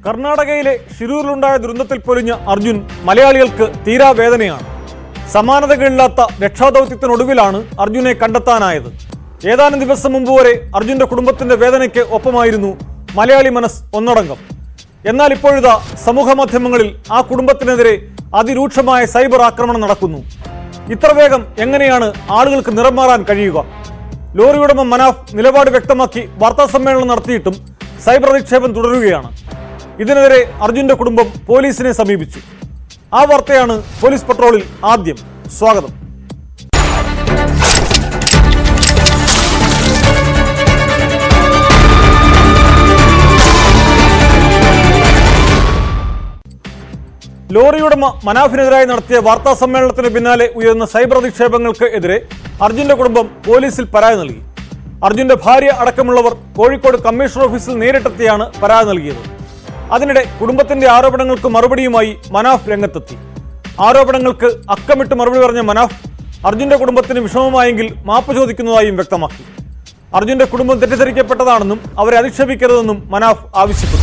കർണാടകയിലെ ഷിരൂരിലുണ്ടായ ദുരന്തത്തിൽ പൊലിഞ്ഞ അർജുൻ മലയാളികൾക്ക് തീരാവേദനയാണ് സമാനതകളില്ലാത്ത രക്ഷാദൗത്യത്തിനൊടുവിലാണ് അർജുനെ കണ്ടെത്താനായത് ഏതാനും ദിവസം മുമ്പ് വരെ അർജുന്റെ കുടുംബത്തിന്റെ വേദനയ്ക്ക് ഒപ്പമായിരുന്നു മലയാളി മനസ് ഒന്നടങ്കം എന്നാൽ ഇപ്പോഴിതാ സമൂഹ മാധ്യമങ്ങളിൽ ആ കുടുംബത്തിനെതിരെ അതിരൂക്ഷമായ സൈബർ ആക്രമണം നടക്കുന്നു ഇത്ര വേഗം എങ്ങനെയാണ് ആളുകൾക്ക് നിറം മാറാൻ കഴിയുക ലോറി ഉടമ മനാഫ് നിലപാട് വ്യക്തമാക്കി വാർത്താ സമ്മേളനം നടത്തിയിട്ടും സൈബർ അധിക്ഷേപം തുടരുകയാണ് ഇതിനെതിരെ അർജുന്റെ കുടുംബം പോലീസിനെ സമീപിച്ചു ആ വാർത്തയാണ് പോലീസ് പട്രോളിൽ ആദ്യം സ്വാഗതം ലോറിയുടമ മനാഫിനെതിരായി നടത്തിയ വാർത്താ സമ്മേളനത്തിന് പിന്നാലെ ഉയർന്ന സൈബർ അധിക്ഷേപങ്ങൾക്ക് എതിരെ അർജുന്റെ കുടുംബം പോലീസിൽ പരാതി നൽകി അർജുന്റെ ഭാര്യ അടക്കമുള്ളവർ കോഴിക്കോട് കമ്മീഷണർ ഓഫീസിൽ നേരിട്ടെത്തിയാണ് പരാതി നൽകിയത് അതിനിടെ കുടുംബത്തിന്റെ ആരോപണങ്ങൾക്ക് മറുപടിയുമായി മനാഫ് രംഗത്തെത്തി ആരോപണങ്ങൾക്ക് അക്കമിട്ട് മറുപടി പറഞ്ഞ മനാഫ് അർജുന്റെ കുടുംബത്തിന് വിഷമമായെങ്കിൽ മാപ്പ് ചോദിക്കുന്നതായും വ്യക്തമാക്കി അർജുന്റെ കുടുംബം തെറ്റിദ്ധരിക്കപ്പെട്ടതാണെന്നും അവരെ അധിക്ഷേപിക്കരുതെന്നും മനാഫ് ആവശ്യപ്പെട്ടു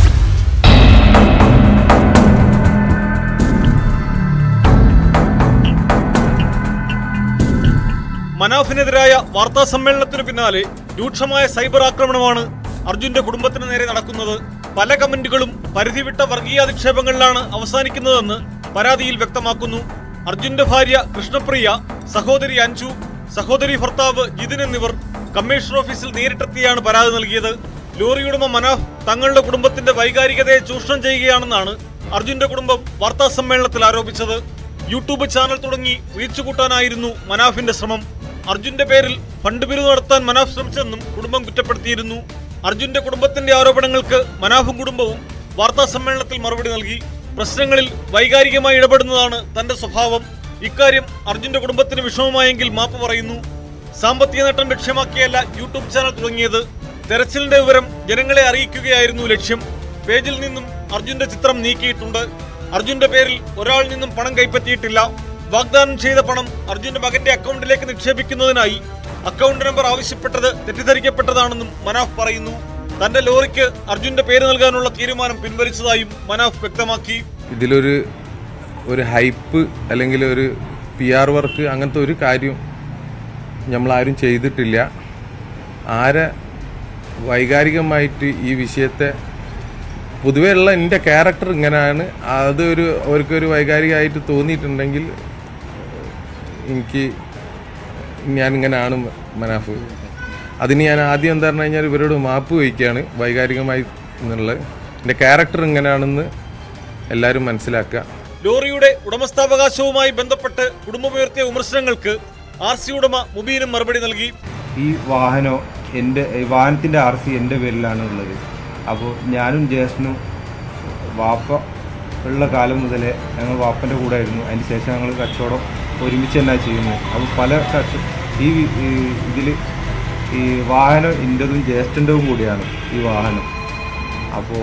മനാഫിനെതിരായ വാർത്താ സമ്മേളനത്തിന് പിന്നാലെ രൂക്ഷമായ സൈബർ ആക്രമണമാണ് അർജുന്റെ കുടുംബത്തിന് നേരെ നടക്കുന്നത് പല കമന്റുകളും പരിധിവിട്ട വർഗീയ അധിക്ഷേപങ്ങളിലാണ് അവസാനിക്കുന്നതെന്ന് പരാതിയിൽ വ്യക്തമാക്കുന്നു അർജുന്റെ ഭാര്യ കൃഷ്ണപ്രിയ സഹോദരി അഞ്ജു സഹോദരി ഭർത്താവ് ജിതിൻ എന്നിവർ കമ്മീഷണർ ഓഫീസിൽ നേരിട്ടെത്തിയാണ് പരാതി നൽകിയത് ലോറിയുടമ മനാഫ് തങ്ങളുടെ കുടുംബത്തിന്റെ വൈകാരികതയെ ചൂഷണം ചെയ്യുകയാണെന്നാണ് അർജുന്റെ കുടുംബം വാർത്താ സമ്മേളനത്തിൽ ആരോപിച്ചത് യൂട്യൂബ് ചാനൽ തുടങ്ങി റീച്ച് കൂട്ടാനായിരുന്നു മനാഫിന്റെ ശ്രമം അർജുന്റെ പേരിൽ ഫണ്ട് പിരിവ് നടത്താൻ മനാഫ് ശ്രമിച്ചെന്നും കുടുംബം കുറ്റപ്പെടുത്തിയിരുന്നു അർജുന്റെ കുടുംബത്തിന്റെ ആരോപണങ്ങൾക്ക് മനാഫും കുടുംബവും വാർത്താ സമ്മേളനത്തിൽ മറുപടി നൽകി പ്രശ്നങ്ങളിൽ വൈകാരികമായി ഇടപെടുന്നതാണ് തന്റെ സ്വഭാവം ഇക്കാര്യം അർജുന്റെ കുടുംബത്തിന് വിഷമമായെങ്കിൽ മാപ്പ് പറയുന്നു സാമ്പത്തിക നേട്ടം ലക്ഷ്യമാക്കിയല്ല യൂട്യൂബ് ചാനൽ തുടങ്ങിയത് തെരച്ചിലിന്റെ വിവരം ജനങ്ങളെ അറിയിക്കുകയായിരുന്നു ലക്ഷ്യം പേജിൽ നിന്നും അർജുന്റെ ചിത്രം നീക്കിയിട്ടുണ്ട് അർജുന്റെ പേരിൽ ഒരാളിൽ നിന്നും പണം കൈപ്പറ്റിയിട്ടില്ല വാഗ്ദാനം ചെയ്ത പണം അർജുന്റെ മകന്റെ അക്കൗണ്ടിലേക്ക് നിക്ഷേപിക്കുന്നതിനായി അക്കൗണ്ട് നമ്പർ ആവശ്യപ്പെട്ടത് തെറ്റിദ്ധരിക്കപ്പെട്ടതാണെന്നും മനാഫ് പറയുന്നു തന്റെ ലോറിക്ക് അർജുന്റെ പേര് നൽകാനുള്ള തീരുമാനം പിൻവലിച്ചതായും മനാഫ് വ്യക്തമാക്കി ഇതിലൊരു ഒരു ഹൈപ്പ് അല്ലെങ്കിൽ ഒരു പി ആർ വർക്ക് അങ്ങനത്തെ ഒരു കാര്യം നമ്മളാരും ചെയ്തിട്ടില്ല ആരെ വൈകാരികമായിട്ട് ഈ വിഷയത്തെ പൊതുവേ ഉള്ള എൻ്റെ ക്യാരക്ടർ ഇങ്ങനെയാണ് അതൊരു അവർക്കൊരു വൈകാരികമായിട്ട് തോന്നിയിട്ടുണ്ടെങ്കിൽ എനിക്ക് ഞാനിങ്ങനെയാണ് മനാഫ് അതിന് ഞാൻ ആദ്യം എന്താ പറഞ്ഞു കഴിഞ്ഞാൽ ഇവരോട് മാപ്പ് വഹിക്കുകയാണ് വൈകാരികമായി എന്നുള്ളത് എൻ്റെ ക്യാരക്ടർ ഇങ്ങനെയാണെന്ന് എല്ലാവരും മനസ്സിലാക്കുക ലോറിയുടെ ഉടമസ്ഥാവകാശവുമായി ബന്ധപ്പെട്ട് കുടുംബമുയർത്തിയ വിമർശനങ്ങൾക്ക് ആർ സി ഉടമ മുബീനും മറുപടി നൽകി ഈ വാഹനം എൻ്റെ ഈ വാഹനത്തിൻ്റെ ആർ സി എൻ്റെ പേരിലാണ് ഉള്ളത് അപ്പോൾ ഞാനും ജ്യേഷ്ഠനും വാപ്പ ഉള്ള കാലം മുതലേ ഞങ്ങൾ വാപ്പൻ്റെ കൂടെ ആയിരുന്നു അതിന് ശേഷം ഞങ്ങൾ കച്ചവടം ഒരുമിച്ച് തന്നെ ചെയ്യുന്നത് അപ്പോൾ പല കച്ച ഈ ഇതിൽ ഈ വാഹനം എൻ്റെതും ജ്യേഷ്ഠൻ്റെതും കൂടിയാണ് ഈ വാഹനം അപ്പോൾ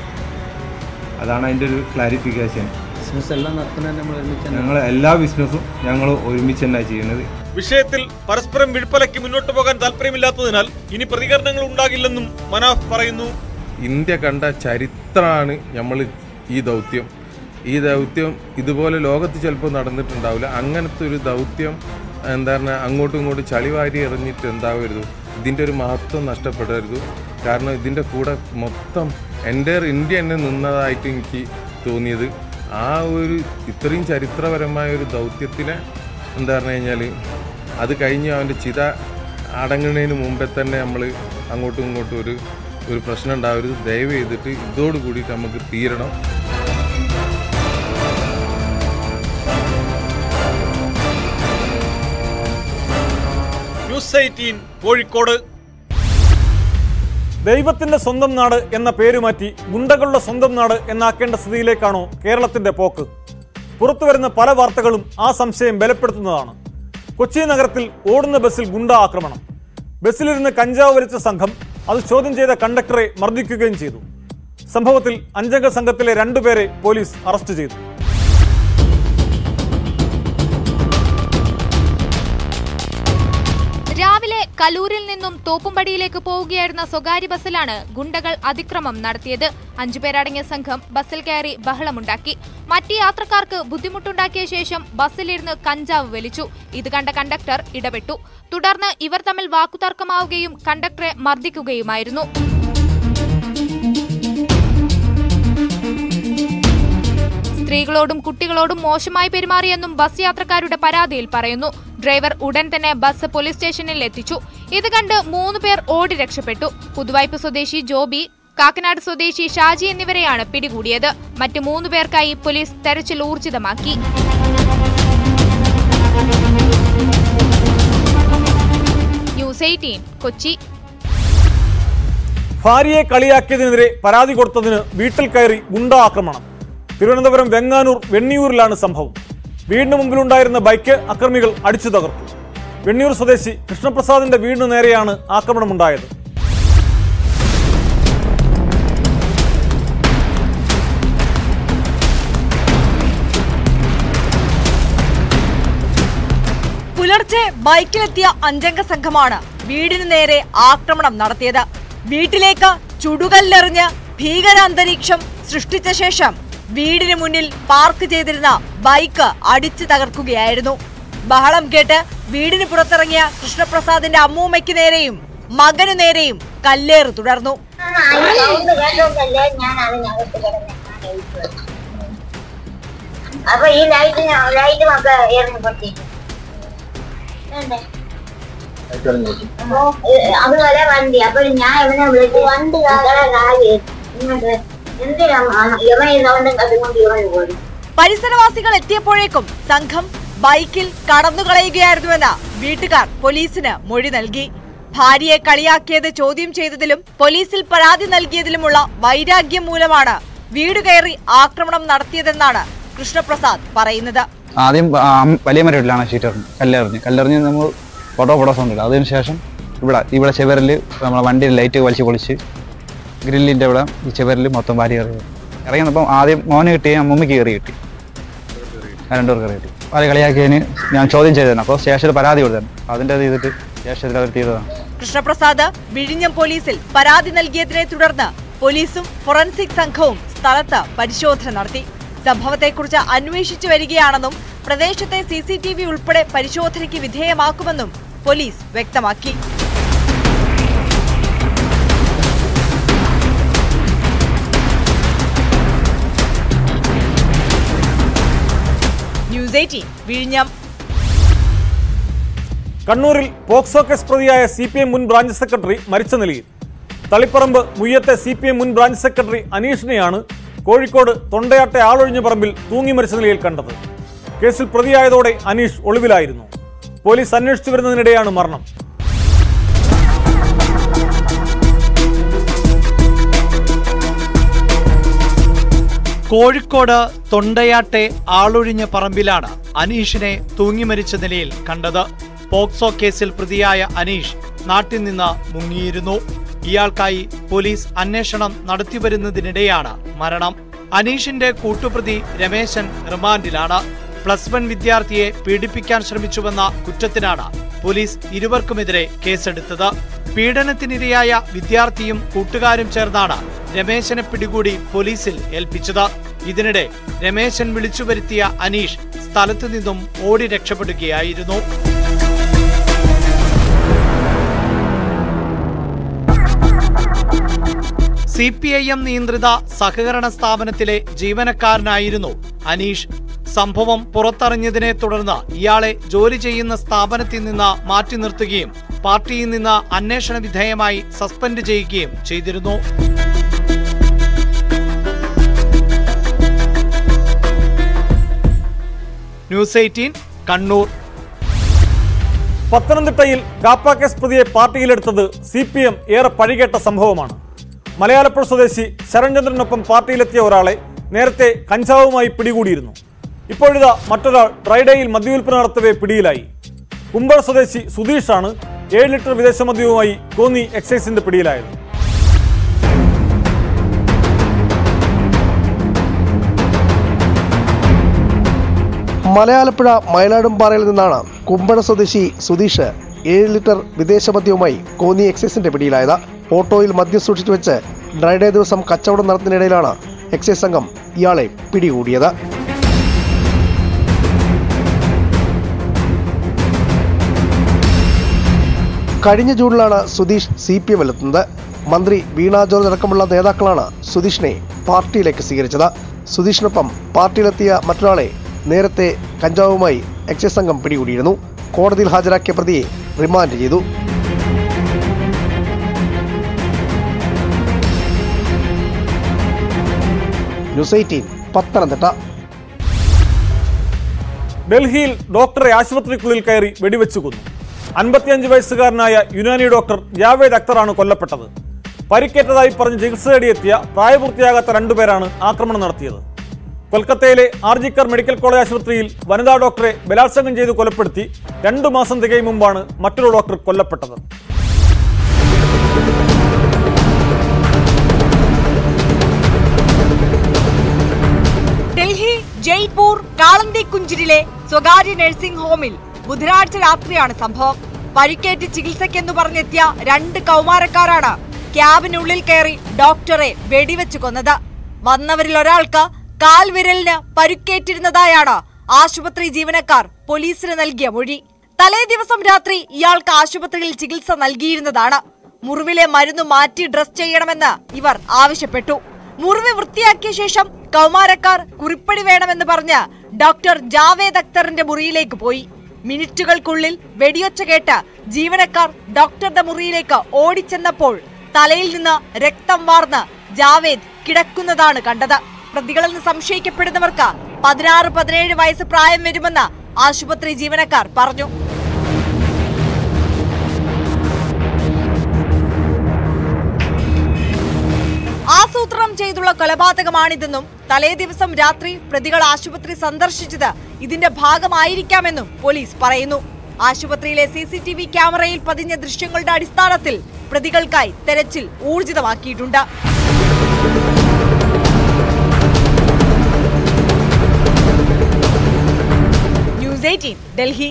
അതാണ് അതിൻ്റെ ഒരു ക്ലാരിഫിക്കേഷൻ ബിസിനസ് എല്ലാം നടത്തുന്നത് നമ്മൾ ഒരുമിച്ച് ഞങ്ങൾ എല്ലാ ബിസിനസ്സും ഞങ്ങൾ ഒരുമിച്ച് തന്നെ ചെയ്യുന്നത് വിഷയത്തിൽ പരസ്പരം വിഴുപ്പലയ്ക്ക് മുന്നോട്ട് പോകാൻ താല്പര്യമില്ലാത്തതിനാൽ ഇനി പ്രതികരണങ്ങൾ ഉണ്ടാകില്ലെന്നും മനാഫ് പറയുന്നു ഇന്ത്യ കണ്ട ചരിത്രമാണ് നമ്മൾ ഈ ദൗത്യം ഈ ദൗത്യം ഇതുപോലെ ലോകത്ത് ചിലപ്പോൾ നടന്നിട്ടുണ്ടാവില്ല അങ്ങനത്തെ ഒരു ദൗത്യം എന്താ പറഞ്ഞാൽ അങ്ങോട്ടും ഇങ്ങോട്ടും ചളിവാരി എറിഞ്ഞിട്ട് എന്താവരുത് ഇതിൻ്റെ ഒരു മഹത്വം നഷ്ടപ്പെടരുത് കാരണം ഇതിൻ്റെ കൂടെ മൊത്തം എൻ്റെ ഇന്ത്യ തന്നെ നിന്നതായിട്ട് എനിക്ക് തോന്നിയത് ആ ഒരു ഇത്രയും ചരിത്രപരമായ ഒരു ദൗത്യത്തിലെ എന്താ പറഞ്ഞു കഴിഞ്ഞാൽ അത് കഴിഞ്ഞ് അവൻ്റെ ചിത അടങ്ങുന്നതിന് മുമ്പേ തന്നെ നമ്മൾ അങ്ങോട്ടും ഇങ്ങോട്ടും ഒരു ഒരു പ്രശ്നം ഉണ്ടാവരുത് ദയവ് ചെയ്തിട്ട് ഇതോട് കൂടിയിട്ട് നമുക്ക് തീരണം ന്യൂസ് എയ്റ്റീൻ കോഴിക്കോട് ദൈവത്തിന്റെ സ്വന്തം നാട് എന്ന പേര് മാറ്റി ഗുണ്ടകളുടെ സ്വന്തം നാട് എന്നാക്കേണ്ട സ്ഥിതിയിലേക്കാണോ കേരളത്തിന്റെ പോക്ക് പുറത്തുവരുന്ന പല വാർത്തകളും ആ സംശയം ബലപ്പെടുത്തുന്നതാണ് കൊച്ചി നഗരത്തിൽ ഓടുന്ന ബസ്സിൽ ഗുണ്ട ആക്രമണം ബസ്സിലിരുന്ന് കഞ്ചാവ് വലിച്ച സംഘം അത് ചോദ്യം ചെയ്ത കണ്ടക്ടറെ മർദ്ദിക്കുകയും ചെയ്തു സംഭവത്തിൽ അഞ്ചംഗ സംഘത്തിലെ രണ്ടുപേരെ പോലീസ് അറസ്റ്റ് ചെയ്തു രാവിലെ കലൂരിൽ നിന്നും തോപ്പുംപടിയിലേക്ക് പോവുകയായിരുന്ന സ്വകാര്യ ബസ്സിലാണ് ഗുണ്ടകൾ അതിക്രമം നടത്തിയത് അഞ്ചുപേരടങ്ങിയ സംഘം ബസ്സിൽ കയറി ബഹളമുണ്ടാക്കി മറ്റ് യാത്രക്കാർക്ക് ബുദ്ധിമുട്ടുണ്ടാക്കിയ ശേഷം ബസ്സിലിരുന്ന് കഞ്ചാവ് വലിച്ചു ഇത് കണ്ട കണ്ടക്ടർ ഇടപെട്ടു തുടർന്ന് ഇവർ തമ്മിൽ വാക്കുതർക്കമാവുകയും കണ്ടക്ടറെ മർദ്ദിക്കുകയുമായിരുന്നു സ്ത്രീകളോടും കുട്ടികളോടും മോശമായി പെരുമാറിയെന്നും ബസ് യാത്രക്കാരുടെ പരാതിയിൽ പറയുന്നു ഡ്രൈവർ ഉടൻ തന്നെ ബസ് പോലീസ് സ്റ്റേഷനിൽ എത്തിച്ചു ഇത് കണ്ട് മൂന്ന് പേർ ഓടി രക്ഷപ്പെട്ടു പുതുവായ്പ സ്വദേശി ജോബി കാക്കനാട് സ്വദേശി ഷാജി എന്നിവരെയാണ് പിടികൂടിയത് മറ്റ് മൂന്ന് പേർക്കായി പോലീസ് തെരച്ചിൽ ഊർജിതമാക്കി ന്യൂസ് എയ്റ്റീൻ കൊച്ചി ഭാര്യയെ കളിയാക്കിയതിനെതിരെ പരാതി കൊടുത്തതിന് വീട്ടിൽ കയറി ഗുണ്ട ആക്രമണം തിരുവനന്തപുരം വെങ്ങാനൂർ വെണ്ണിയൂരിലാണ് സംഭവം വീടിന് മുമ്പിലുണ്ടായിരുന്ന ബൈക്ക് അക്രമികൾ അടിച്ചു തകർത്തു വെണ്ണിയൂർ സ്വദേശി കൃഷ്ണപ്രസാദിന്റെ വീടിന് നേരെയാണ് ആക്രമണമുണ്ടായത് പുലർച്ചെ ബൈക്കിലെത്തിയ അഞ്ചംഗ സംഘമാണ് വീടിനു നേരെ ആക്രമണം നടത്തിയത് വീട്ടിലേക്ക് ചുടുകല്ലെറിഞ്ഞ് ഭീകരാന്തരീക്ഷം സൃഷ്ടിച്ച ശേഷം വീടിന് മുന്നിൽ പാർക്ക് ചെയ്തിരുന്ന ബൈക്ക് അടിച്ചു തകർക്കുകയായിരുന്നു ബഹളം കേട്ട് വീടിന് പുറത്തിറങ്ങിയ കൃഷ്ണപ്രസാദിന്റെ അമ്മൂമ്മയ്ക്ക് നേരെയും മകനു നേരെയും കല്ലേറ് തുടർന്നു സൗണ്ട് കേട്ടോണ്ടല്ലേ ഞാൻ അതിനകത്ത് കിടന്ന് എഴുതുന്നത്. അപ്പൊ ഈ ലൈറ്റ് ലൈറ്റും ഒക്കെ എറിഞ്ഞു പൊട്ടിച്ചു വേണ്ടേ? അപ്പൊ അത് വരെ വണ്ടി അപ്പൊ ഞാൻ ഇവനെ വിളിച്ചു വണ്ടി കാര്യം ഇങ്ങോട്ട് എന്തിനാ ഇവൻ ഈ സൗണ്ടും കണ്ടുകൊണ്ട് ഇവൻ പോയി പരിസരവാസികൾ എത്തിയപ്പോഴേക്കും സംഘം ബൈക്കിൽ കടന്നുകളയുകയായിരുന്നുവെന്ന് വീട്ടുകാർ പോലീസിന് മൊഴി നൽകി ഭാര്യയെ കളിയാക്കിയത് ചോദ്യം ചെയ്തതിലും പോലീസിൽ പരാതി നൽകിയതിലുമുള്ള വൈരാഗ്യം മൂലമാണ് വീട് കയറി ആക്രമണം നടത്തിയതെന്നാണ് കൃഷ്ണപ്രസാദ് പറയുന്നത് ആദ്യം ആ, അം- വലിയ മരവിലാണ് ഷീറ്റ് എറിഞ്ഞ് കല്ലെറിഞ്ഞ് കല്ലെറിഞ്ഞ് നമ്മൾ ഫോട്ടോ ഫോട്ടോ സൗണ്ട് ഇല്ല അതിനുശേഷം ഇവിടെ ഇവിടെ ചെവറിൽ നമ്മളെ വണ്ടിയിൽ ലൈറ്റ് വലിച്ച് പൊളിച്ച് ഗ്രില്ലിൻ്റെ ഇവിടെ ഈ ചെവറിൽ മൊത്തം വാരി എറിഞ്ഞു ഇറങ്ങിയപ്പം ആദ്യം മോന് കിട്ടി അമ്മൂമ്മയ്ക്ക് കയറി കിട്ടി ആ രണ്ടു പേർക്ക് കയറി കിട്ടി അത് കളിയാക്കിയതിന് ഞാൻ ചോദ്യം ചെയ്തതാണ് അപ്പോൾ സ്റ്റേഷനിൽ പരാതി കൊടുത്താണ് അതിൻ്റെ ഇത് ചെയ്തിട്ട് സ്റ്റേഷനിൽ അവർ ചെയ്തതാണ് കൃഷ്ണപ്രസാദ് വിഴിഞ്ഞം പോലീസിൽ പരാതി നൽകിയതിനെ തുടർന്ന് പോലീസും ഫോറൻസിക് സംഘവും സ്ഥലത്ത് പരിശോധന നടത്തി സംഭവത്തെക്കുറിച്ച് അന്വേഷിച്ചു വരികയാണെന്നും പ്രദേശത്തെ സി സി ടി വി ഉൾപ്പെടെ പരിശോധനയ്ക്ക് വിധേയമാക്കുമെന്നും പോലീസ് വ്യക്തമാക്കി ന്യൂസ് എയ്റ്റീൻ വിഴിഞ്ഞം കണ്ണൂരിൽ പോക്സോ കേസ് പ്രതിയായ സി പി എം മുൻ ബ്രാഞ്ച് സെക്രട്ടറി മരിച്ച നിലയിൽ തളിപ്പറമ്പ് മുയ്യത്തെ സി പി എം മുൻ ബ്രാഞ്ച് സെക്രട്ടറി അനീഷിനെയാണ് കോഴിക്കോട് തൊണ്ടയാട്ടെ ആളൊഴിഞ്ഞ പറമ്പിൽ തൂങ്ങി മരിച്ച നിലയിൽ കണ്ടത് കേസിൽ പ്രതിയായതോടെ അനീഷ് ഒളിവിലായിരുന്നു പോലീസ് അന്വേഷിച്ചു വരുന്നതിനിടെയാണ് മരണം കോഴിക്കോട് തൊണ്ടയാട്ടെ ആളൊഴിഞ്ഞ പറമ്പിലാണ് അനീഷിനെ തൂങ്ങിമരിച്ച നിലയിൽ കണ്ടത് പോക്സോ കേസിൽ പ്രതിയായ അനീഷ് നാട്ടിൽ നിന്ന് മുങ്ങിയിരുന്നു ഇയാൾക്കായി പോലീസ് അന്വേഷണം നടത്തിവരുന്നതിനിടെയാണ് മരണം അനീഷിന്റെ കൂട്ടുപ്രതി രമേശൻ റിമാൻഡിലാണ് പ്ലസ് വൺ വിദ്യാർത്ഥിയെ പീഡിപ്പിക്കാൻ ശ്രമിച്ചുവെന്ന കുറ്റത്തിനാണ് പോലീസ് ഇരുവർക്കുമെതിരെ കേസെടുത്തത് പീഡനത്തിനിരയായ വിദ്യാർത്ഥിയും കൂട്ടുകാരും ചേർന്നാണ് രമേശനെ പിടികൂടി പോലീസിൽ ഏൽപ്പിച്ചത് ഇതിനിടെ രമേശൻ വിളിച്ചു വരുത്തിയ അനീഷ് സ്ഥലത്തു നിന്നും ഓടി രക്ഷപ്പെടുകയായിരുന്നു സി പി ഐ എം നിയന്ത്രിത സഹകരണ സ്ഥാപനത്തിലെ ജീവനക്കാരനായിരുന്നു അനീഷ് സംഭവം പുറത്തറിഞ്ഞതിനെ തുടർന്ന് ഇയാളെ ജോലി ചെയ്യുന്ന സ്ഥാപനത്തിൽ നിന്ന് മാറ്റി നിർത്തുകയും പാർട്ടിയിൽ നിന്ന് അന്വേഷണ വിധേയമായി സസ്പെൻഡ് ചെയ്യുകയും ചെയ്തിരുന്നു ന്യൂസ് എയ്റ്റീൻ കണ്ണൂർ പത്തനംതിട്ടയിൽ കാപ്പ കേസ് പ്രതിയെ പാർട്ടിയിലെടുത്തത് സി പി എം ഏറെ പഴികേട്ട സംഭവമാണ് മലയാളപ്പുഴ സ്വദേശി ശരൺചന്ദ്രനൊപ്പം പാർട്ടിയിലെത്തിയ ഒരാളെ നേരത്തെ കഞ്ചാവുമായി പിടികൂടിയിരുന്നു ഇപ്പോഴിതാ മറ്റൊരാൾ ഡ്രൈഡേയിൽ മദ്യവിൽപ്പന നടത്തവേ പിടിയിലായി കുമ്പഴ സ്വദേശി സുധീഷാണ് ഏഴ് ലിറ്റർ വിദേശ മദ്യവുമായി കോന്നി എക്സൈസിന്റെ പിടിയിലായത് മലയാളപ്പുഴ മയിലാടുംപാറയിൽ നിന്നാണ് കുമ്പഴ സ്വദേശി സുധീഷ് ഏഴ് ലിറ്റർ വിദേശ മദ്യവുമായി കോന്നി എക്സൈസിന്റെ പിടിയിലായത് ഓട്ടോയിൽ മദ്യം സൂക്ഷിച്ചു വെച്ച് ഡ്രൈഡേ ദിവസം കച്ചവടം നടത്തുന്നതിനിടയിലാണ് എക്സൈസ് സംഘം ഇയാളെ പിടികൂടിയത് കഴിഞ്ഞ ജൂണിലാണ് സുധീഷ് സി പി എമ്മിലെത്തുന്നത് മന്ത്രി വീണ ജോർജ് അടക്കമുള്ള നേതാക്കളാണ് സുധീഷിനെ പാർട്ടിയിലേക്ക് സ്വീകരിച്ചത് സുധീഷിനൊപ്പം പാർട്ടിയിലെത്തിയ മറ്റൊരാളെ നേരത്തെ കഞ്ചാവുമായി എക്സൈസ് സംഘം പിടികൂടിയിരുന്നു കോടതിയിൽ ഹാജരാക്കിയ പ്രതിയെ റിമാൻഡ് ചെയ്തു ന്യൂസ് എയ്റ്റീൻ പത്തനംതിട്ട ഡൽഹിയിൽ ഡോക്ടറെ ആശുപത്രിക്കുള്ളിൽ കയറി വെടിവെച്ചു കൊന്നു അൻപത്തിയഞ്ച് വയസ്സുകാരനായ യുനാനി ഡോക്ടർ ജാവേദ് അക്തറാണ് കൊല്ലപ്പെട്ടത് പരിക്കേറ്റതായി പറഞ്ഞ് ചികിത്സ തേടിയെത്തിയ പ്രായപൂർത്തിയാകാത്ത രണ്ടുപേരാണ് ആക്രമണം നടത്തിയത് കൊൽക്കത്തയിലെ ആർജിക്കർ മെഡിക്കൽ കോളേജ് ആശുപത്രിയിൽ വനിതാ ഡോക്ടറെ ബലാത്സംഗം ചെയ്ത് കൊലപ്പെടുത്തി രണ്ടു മാസം തികയും മുമ്പാണ് മറ്റൊരു ഡോക്ടർ കൊല്ലപ്പെട്ടത് ഡൽഹി ജയ്പൂർ കാളന്തി കുഞ്ചിരിലെ സ്വകാര്യ നഴ്സിംഗ് ഹോമിൽ ബുധനാഴ്ച രാത്രിയാണ് സംഭവം പരിക്കേറ്റ് ചികിത്സയ്ക്കെന്ന് പറഞ്ഞെത്തിയ രണ്ട് കൗമാരക്കാരാണ് ക്യാബിനുള്ളിൽ കയറി ഡോക്ടറെ വെടിവെച്ച് കൊന്നത് വന്നവരിൽ ഒരാൾക്ക് കാൽവിരലിന് പരുക്കേറ്റിരുന്നതായാണ് ആശുപത്രി ജീവനക്കാർ പോലീസിന് നൽകിയ മൊഴി തലേ ദിവസം രാത്രി ഇയാൾക്ക് ആശുപത്രിയിൽ ചികിത്സ നൽകിയിരുന്നതാണ് മുറിവിലെ മരുന്ന് മാറ്റി ഡ്രസ് ചെയ്യണമെന്ന് ഇവർ ആവശ്യപ്പെട്ടു മുറിവ് വൃത്തിയാക്കിയ ശേഷം കൗമാരക്കാർ കുറിപ്പടി വേണമെന്ന് പറഞ്ഞ് ഡോക്ടർ ജാവേദ് അക്തറിന്റെ മുറിയിലേക്ക് പോയി മിനിറ്റുകൾക്കുള്ളിൽ വെടിയൊച്ച കേട്ട് ജീവനക്കാർ ഡോക്ടറുടെ മുറിയിലേക്ക് ഓടിച്ചെന്നപ്പോൾ തലയിൽ നിന്ന് രക്തം വാർന്ന് ജാവേദ് കിടക്കുന്നതാണ് കണ്ടത് പ്രതികളെന്ന് സംശയിക്കപ്പെടുന്നവർക്ക് പതിനാറ് പതിനേഴ് വയസ്സ് പ്രായം വരുമെന്ന് ആശുപത്രി ജീവനക്കാർ പറഞ്ഞു ആസൂത്രണം ചെയ്തുള്ള കൊലപാതകമാണിതെന്നും തലേ ദിവസം രാത്രി പ്രതികൾ ആശുപത്രി സന്ദർശിച്ചത് ഇതിന്റെ ഭാഗമായിരിക്കാമെന്നും പോലീസ് പറയുന്നു ആശുപത്രിയിലെ സി സി ടി വി ക്യാമറയിൽ പതിഞ്ഞ ദൃശ്യങ്ങളുടെ അടിസ്ഥാനത്തിൽ പ്രതികൾക്കായി തെരച്ചിൽ ഊർജിതമാക്കിയിട്ടുണ്ട് ന്യൂസ് എയ്റ്റീൻ ഡൽഹി